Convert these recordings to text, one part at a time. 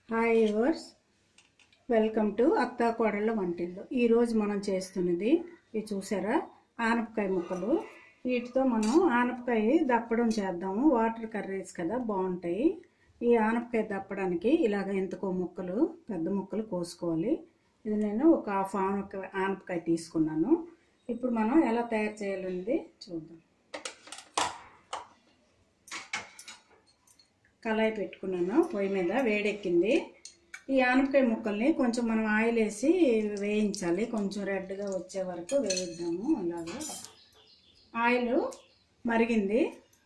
hi yours welcome to అత్తా కోడళ్ళ వంటిల్లు ఈరోజు మనం చేస్తున్నది ఇది చూసారా ఆనపకాయ ముక్కలు వీటితో మనం ఆనపకాయ దప్పడం చేద్దాము వాటర్ కర్రీస్ కదా బాగుంటాయి ఈ ఆనపకాయ దప్పడానికి ఇలాగ ఎంతకో ముక్కలు పెద్ద ముక్కలు కోసుకోవాలి ఇది నేను ఒక హాఫ్ ఆనపకాయ ఆనపకాయ తీసుకున్నాను ఇప్పుడు మనం ఎలా తయారు చేయాలనేది చూద్దాం కళాయి పెట్టుకున్నాను పొయ్యి మీద వేడెక్కింది ఈ ఆనపకాయ ముక్కల్ని కొంచెం మనం ఆయిల్ వేసి వేయించాలి కొంచెం రెడ్గా వచ్చే వరకు వేయిద్దాము అలాగా ఆయిల్ మరిగింది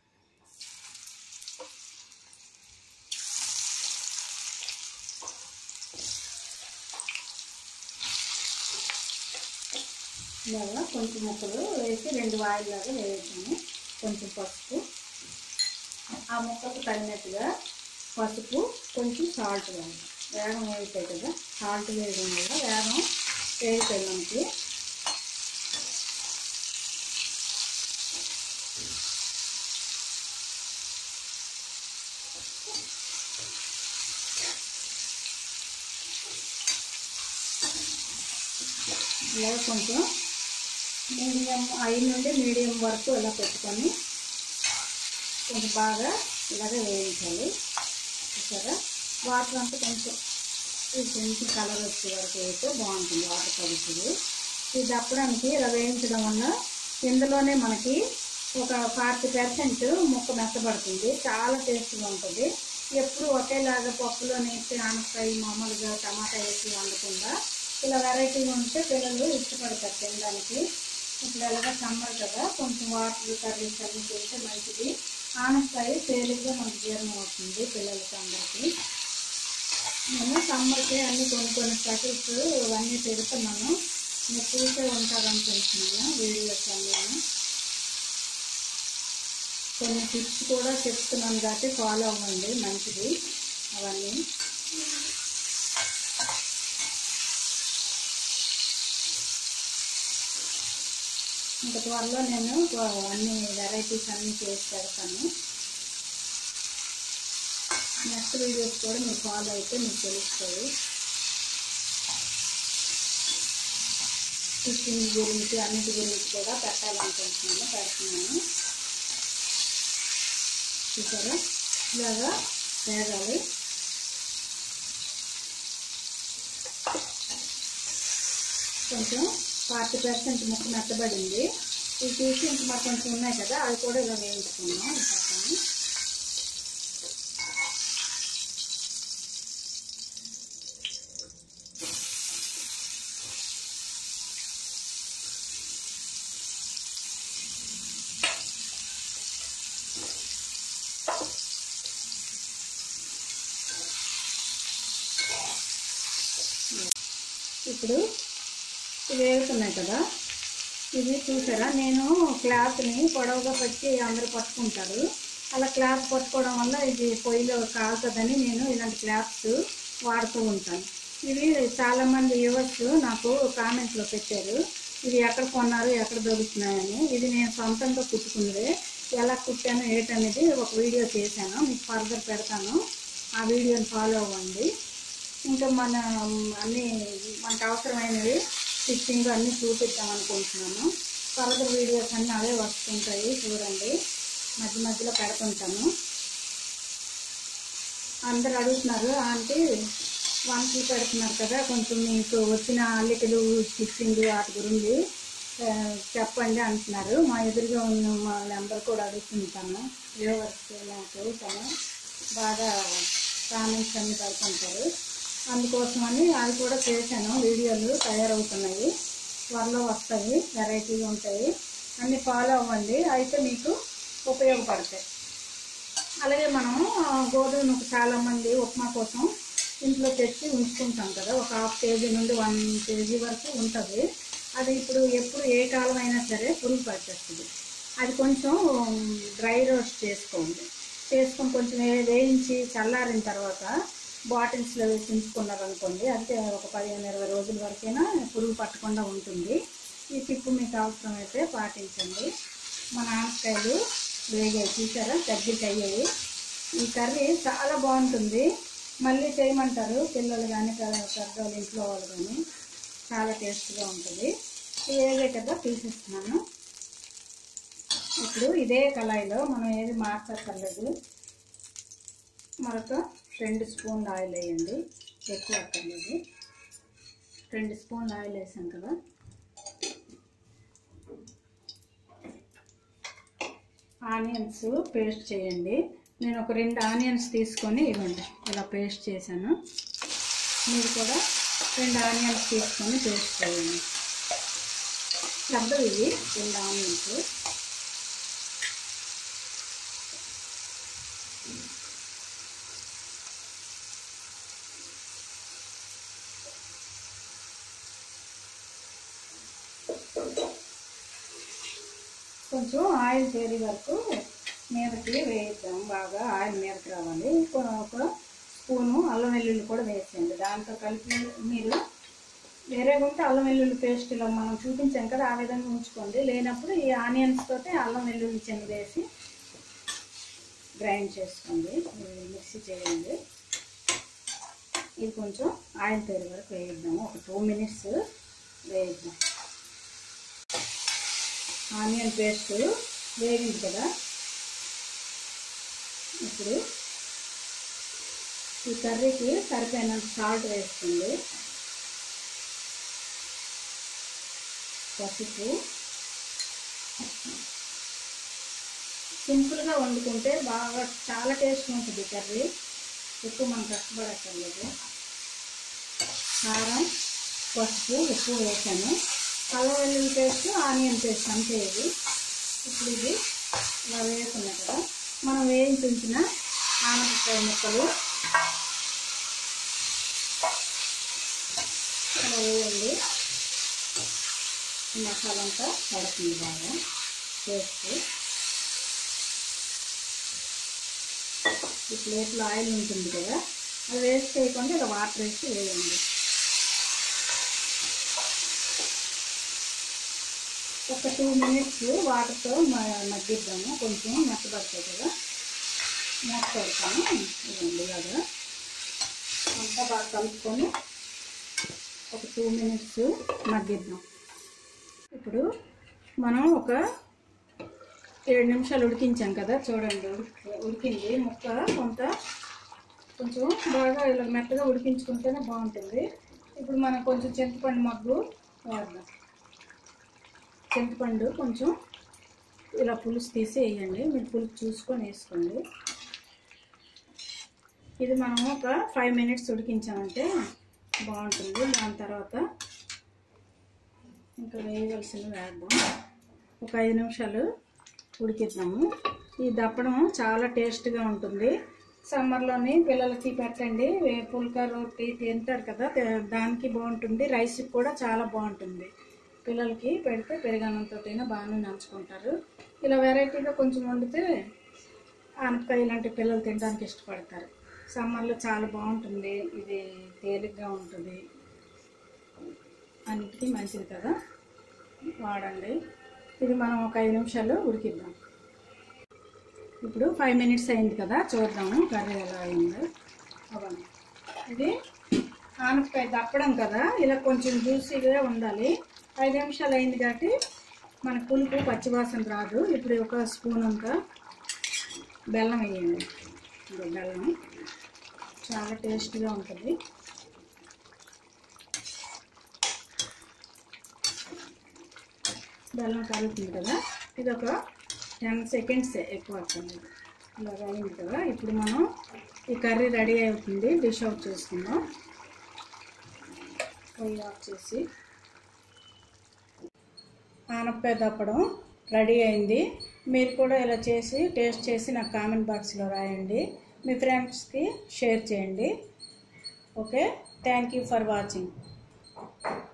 ఇలాగా కొంచెం ముక్కలు వేసి రెండు వాయిల్లాగా వేయించాము కొంచెం పసుపు ఆ ముక్కకు తగినట్టుగా పసుపు కొంచెం సాల్ట్ వేయాలి వేగం వేగుతాయి కదా సాల్ట్ వేయడం వల్ల వేగం వేగుతాయి మనకి ఇలా కొంచెం మీడియం ఐదు నుండి మీడియం వరకు ఇలా పెట్టుకొని కొంచెం బాగా ఇలాగే వేయించాలి చూసారా వాటర్ అంతా కొంచెం ఇది కొంచెం కలర్ వచ్చే వరకు వేస్తే బాగుంటుంది వాటర్ కలిసి ఇది దప్పడానికి ఇలా వేయించడం వల్ల ఇందులోనే మనకి ఒక ఫార్టీ పర్సెంట్ ముక్క మెత్తబడుతుంది చాలా టేస్ట్గా ఉంటుంది ఎప్పుడు ఒకేలాగా పప్పులో వేసి ఆనపకాయ మామూలుగా టమాటా వేసి వండకుండా ఇలా వెరైటీగా ఉంటే పిల్లలు ఇష్టపడతారు తినడానికి ఇప్పుడు ఎలాగ సమ్మర్ కదా కొంచెం వాటర్ కర్రీస్ అన్నీ చేస్తే మంచిది ఆనపకాయ తేలిగ్గా మనకు జీర్ణం అవుతుంది పిల్లలకి అందరికీ నేను సమ్మర్కి అన్ని కొన్ని కొన్ని స్పెషల్స్ ఇవన్నీ పెడుతున్నాను మీరు చూసే ఉంటారనుకుంటున్నాను వీడియోస్ అన్నీ కొన్ని టిప్స్ కూడా చెప్తున్నాను కాబట్టి ఫాలో అవ్వండి మంచిది అవన్నీ ఇంకా త్వరలో నేను అన్ని వెరైటీస్ అన్నీ చేసి పెడతాను నెక్స్ట్ వీడియోస్ కూడా మీరు ఫాలో అయితే మీకు తెలుస్తుంది కుకింగ్ గురించి అన్నిటి గురించి కూడా పెట్టాలనుకుంటున్నాను పెడుతున్నాను చూసారా ఇలాగా వేగాలి కొంచెం ఫార్టీ పర్సెంట్ ముక్క మెత్తబడింది ఇవి తీసి ఇంక మాకు కొంచెం ఉన్నాయి కదా అవి కూడా ఇలా వేయించుకున్నాం ఈ పక్కన ఇప్పుడు ఇవి వేగుతున్నాయి కదా ఇది చూసారా నేను క్లాత్ని పొడవుగా పట్టి అందరూ పట్టుకుంటారు అలా క్లాత్ పట్టుకోవడం వల్ల ఇది పొయ్యిలో కాలుతుందని నేను ఇలాంటి క్లాత్స్ వాడుతూ ఉంటాను ఇవి చాలామంది యువర్స్ నాకు కామెంట్లో పెట్టారు ఇది ఎక్కడ కొన్నారు ఎక్కడ దొరుకుతున్నాయని ఇది నేను సొంతంగా కుట్టుకున్నదే ఎలా కుట్టాను ఏంటనేది ఒక వీడియో చేశాను మీకు ఫర్దర్ పెడతాను ఆ వీడియోని ఫాలో అవ్వండి ఇంకా మన అన్ని మనకు అవసరమైనవి స్టిచ్చింగ్ అన్నీ చూపిద్దాం అనుకుంటున్నాను ఫర్దర్ వీడియోస్ అన్నీ అవే వస్తుంటాయి చూడండి మధ్య మధ్యలో పెడుతుంటాను అందరు అడుగుతున్నారు ఆంటీ వంటలు పెడుతున్నారు కదా కొంచెం మీకు వచ్చిన అల్లికలు స్టిచ్చింగ్ వాటి గురించి చెప్పండి అంటున్నారు మా ఎదురుగా ఉన్న మా నెంబర్ కూడా అడుగుతుంటాను వ్యూవర్స్ నాకు తను బాగా కామెంట్స్ అన్ని పెడుతుంటారు అందుకోసమని అవి కూడా చేశాను వీడియోలు తయారవుతున్నాయి త్వరలో వస్తాయి వెరైటీగా ఉంటాయి అన్ని ఫాలో అవ్వండి అయితే మీకు ఉపయోగపడతాయి అలాగే మనం గోధుమ చాలామంది ఉప్మా కోసం ఇంట్లో తెచ్చి ఉంచుకుంటాం కదా ఒక హాఫ్ కేజీ నుండి వన్ కేజీ వరకు ఉంటుంది అది ఇప్పుడు ఎప్పుడు ఏ కాలం అయినా సరే పురుగు పట్టేస్తుంది అది కొంచెం డ్రై రోస్ట్ చేసుకోండి చేసుకొని కొంచెం వేయించి చల్లారిన తర్వాత బాటిల్స్లో వేసి ఉంచుకున్నారనుకోండి అంటే ఒక పదిహేను ఇరవై రోజుల వరకైనా పురుగు పట్టకుండా ఉంటుంది ఈ టిప్పు మీకు అవసరమైతే పాటించండి మన ఆనపకాయలు వేగాయి చూసారా దగ్గరికి అయ్యాయి ఈ కర్రీ చాలా బాగుంటుంది మళ్ళీ చేయమంటారు పిల్లలు కానీ పెద్దవాళ్ళు ఇంట్లో వాళ్ళు కానీ చాలా టేస్ట్గా ఉంటుంది ఇవి వేగే కదా తీసేస్తున్నాను ఇప్పుడు ఇదే కళాయిలో మనం ఏది మార్చక్కర్లేదు మరొక రెండు స్పూన్లు ఆయిల్ వేయండి ఎక్కువ అక్కర్లేదు రెండు స్పూన్లు ఆయిల్ వేసాం కదా ఆనియన్స్ పేస్ట్ చేయండి నేను ఒక రెండు ఆనియన్స్ తీసుకొని ఇవ్వండి ఇలా పేస్ట్ చేశాను మీరు కూడా రెండు ఆనియన్స్ తీసుకొని పేస్ట్ చేయండి పెద్దవి ఇవి రెండు ఆనియన్స్ కొంచెం ఆయిల్ తేలి వరకు మీదకి వేయిద్దాం బాగా ఆయిల్ మీదకి రావాలి కొ- ఒక స్పూను అల్లం వెల్లుల్లి కూడా వేసేయండి దాంతో కలిపి మీరు వేరేగా ఉంటే అల్లం వెల్లుల్లి పేస్ట్ ఇలా మనం చూపించాం కదా ఆ విధంగా ఉంచుకోండి లేనప్పుడు ఈ ఆనియన్స్ తోటి అల్లం వెల్లుల్లి చెన్ని వేసి గ్రైండ్ చేసుకోండి ఇది మిక్సీ చేయండి ఇది కొంచెం ఆయిల్ తేలి వరకు వేయిద్దాము ఒక టూ మినిట్స్ వేయిద్దాం ఆనియన్ పేస్ట్ వేగింది కదా ఇప్పుడు ఈ కర్రీకి సరిపోయినంత సాల్ట్ వేస్తుంది పసుపు సింపుల్గా వండుకుంటే బాగా చాలా టేస్ట్ ఉంటుంది కర్రీ ఎక్కువ మనం కష్టపడక్కర్లేదు కారం పసుపు ఉప్పు వేసాను అల్లం వెల్లుల్లి పేస్ట్ ఆనియన్ పేస్ట్ అంతే ఇది ఇప్పుడు ఇది ఇలా వేసుకున్నాం కదా మనం వేయించి ఉంచిన ఆనపకాయ ముక్కలు ఇలా వేయండి ఈ మసాలా అంతా పడుతుంది బాగా పేస్ట్ ఈ ప్లేట్లో ఆయిల్ ఉంటుంది కదా అది వేస్ట్ చేయకుండా ఇలా వాటర్ వేసి వేయండి ఒక టూ మినిట్స్ వాటర్తో మగ్గిద్దాము కొంచెం మెత్తబడతాయి కదా మూత పెడతాను ఇవ్వండి ఇలాగా అంతా బాగా కలుపుకొని ఒక టూ మినిట్స్ మగ్గిద్దాం ఇప్పుడు మనం ఒక ఏడు నిమిషాలు ఉడికించాం కదా చూడండి ఉడికి- ఉడికింది ముక్క కొంత కొంచెం బాగా ఇలా మెత్తగా ఉడికించుకుంటేనే బాగుంటుంది ఇప్పుడు మనం కొంచెం చింతపండు మగ్గు వేద్దాం చింతపండు కొంచెం ఇలా పులుసు తీసి వేయండి మీరు పులుసు చూసుకొని వేసుకోండి ఇది మనం ఒక ఫైవ్ మినిట్స్ ఉడికించామంటే బాగుంటుంది దాని తర్వాత ఇంకా వేయవలసినవి వేద్దాం ఒక ఐదు నిమిషాలు ఉడికిద్దాము ఈ దప్పడం చాలా టేస్ట్గా ఉంటుంది సమ్మర్లోని పిల్లలకి పెట్టండి వే- పుల్కా రొట్టి తింటారు కదా తే- దానికి బాగుంటుంది రైస్కి కూడా చాలా బాగుంటుంది పిల్లలకి పెడితే పెరుగన్నంతో బాగానే నంచుకుంటారు ఇలా వెరైటీగా కొంచెం వండితే ఆనపకాయ ఇలాంటి పిల్లలు తినడానికి ఇష్టపడతారు సమ్మర్లో చాలా బాగుంటుంది ఇది తేలిగ్గా ఉంటుంది అన్నిటికీ మంచిది కదా వాడండి ఇది మనం ఒక ఐదు నిమిషాలు ఉడికిద్దాం ఇప్పుడు ఫైవ్ మినిట్స్ అయింది కదా చూద్దాము కర్రీ ఎలా అయిందో అవ్వండి ఇది ఆనపకాయ దప్పడం కదా ఇలా కొంచెం జ్యూసీగా ఉండాలి ఐదు నిమిషాలు అయింది కాబట్టి మన పులుపు పచ్చివాసన రాదు ఇప్పుడు ఒక స్పూన్ అంత బెల్లం వేయండి ఇదిగో బెల్లం చాలా టేస్ట్గా ఉంటుంది బెల్లం కలుగుతుంది కదా ఇది ఒక టెన్ సెకండ్స్ ఎక్కువ అవుతుంది ఇలాగ అయింది కదా ఇప్పుడు మనం ఈ కర్రీ రెడీ అవుతుంది డిష్ అవుట్ చేసుకుందాం పొయ్యి ఆఫ్ చేసి ఆనపకాయ దప్పడం రెడీ అయింది మీరు కూడా ఇలా చేసి టేస్ట్ చేసి నాకు కామెంట్ బాక్స్లో రాయండి మీ ఫ్రెండ్స్కి షేర్ చేయండి okay thank you for watching